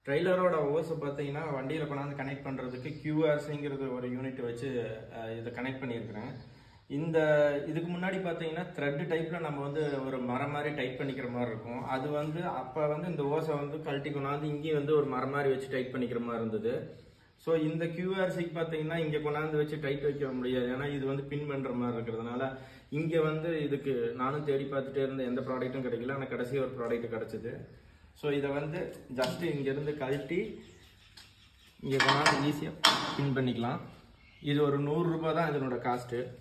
ட்ரெய்லரோட ஓஸை பார்த்தீங்கன்னா வண்டியில் கொண்டாந்து கனெக்ட் பண்ணுறதுக்கு கியூஆர்சிங்கிறது ஒரு யூனிட் வச்சு அஹ், இதை கனெக்ட் பண்ணியிருக்கிறேன் இந்த இதுக்கு முன்னாடி பார்த்தீங்கன்னா த்ரெட் டைப்பில் நம்ம வந்து ஒரு மரம் மாதிரி டைட் பண்ணிக்கிற மாதிரி இருக்கும் அது வந்து அப்போ வந்து இந்த ஓஸை வந்து கழட்டி கொண்டாந்து இங்கேயும் வந்து ஒரு மரம் மாதிரி வச்சு டைட் பண்ணிக்கிற மாதிரி இருந்தது ஸோ இந்த கியூஆர்சிக்கு பார்த்தீங்கன்னா இங்கே கொண்டாந்து வச்சு டைட் வைக்க முடியாது ஏன்னா இது வந்து பின் பண்ணுற மாதிரி இருக்கிறதுனால இங்கே வந்து இதுக்கு நானும் தேடி பார்த்துட்டே இருந்த எந்த ப்ராடக்ட்டும் கிடைக்கல ஆனால் கடைசி ஒரு ப்ராடக்ட் கிடச்சிது ஸோ இதை வந்து ஜஸ்ட் இங்கேருந்து கழட்டி இங்கே கொண்டாந்து ஈஸியாக பின் பண்ணிக்கலாம் இது ஒரு நூறுரூபா தான் இதனோட காஸ்ட்டு